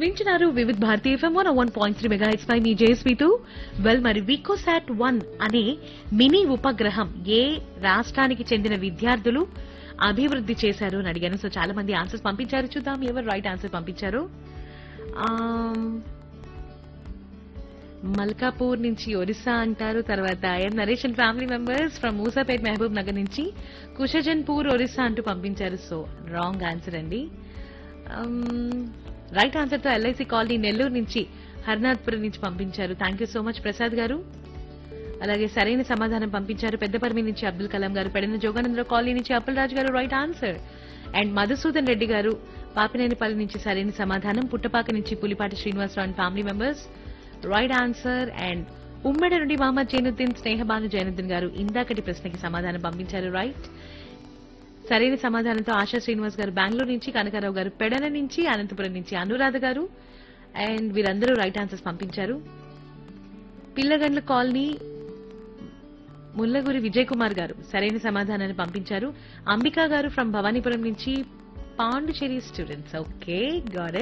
వింటున్నారు Vividh Bharati FM one one point three megahertz పై మీ జేఎస్పీతో వెల్ మరి వికోసాట్ వన్ అనే మినీ ఉపగ్రహం ఏ రాష్ట్రానికి చెందిన విద్యార్థులు అభివృద్ధి చేశారు అని అడిగాను సో చాలా మంది ఆన్సర్స్ పంపించారు చూద్దాం ఎవరు రైట్ ఆన్సర్ పంపించారు ఆమ్, మల్కాపూర్ నుంచి ఒరిస్సా అంటారు తర్వాత M Naresh and family members from Musapet Mahbubnagar నుంచి కుషజన్పూర్ ఒరిస్సా అంటూ పంపించారు సో రాంగ్ ఆన్సర్ అండి రైట్ ఆన్సర్ తో ఎల్ఐసి కాలనీ నెల్లూరు నుంచి హర్నాథ్పురం నుంచి పంపించారు thank you so much Prasad garu అలాగే సరైన సమాధానం పంపించారు పెద్దపర్మి నుంచి అబ్దుల్ కలాం గారు పెడిన జోగానందరావు కాలనీ నుంచి Appalaraju garu right answer and Madhusudan Reddy garu Papinenipalli నుంచి సరైన సమాధానం పుట్టపాక నుంచి Pulipati Srinivasarao and family members right answer and Ummadi నుండి మహమ్మద్ జైనుద్దీన్ స్నేహబాను జైనుద్దీన్ గారు ఇందాకటి ప్రశ్నకి సమాధానం పంపించారు రైట్ సరైన సమాధానంతో ఆశా శ్రీనివాస్ గారు బెంగళూరు నుంచి కనకారావు గారు పెడన నుంచి అనంతపురం నుంచి అనురాధ గారు అండ్ వీరందరూ రైట్ ఆన్సర్స్ పంపించారు పిల్లగండ్ల కాలనీ ముల్లగురి విజయ్ కుమార్ గారు సరైన సమాధానాన్ని పంపించారు అంబికా గారు ఫ్రమ్ భవానీపురం నుంచి పాండుచేరి స్టూడెంట్స్ ఓకే గాడ్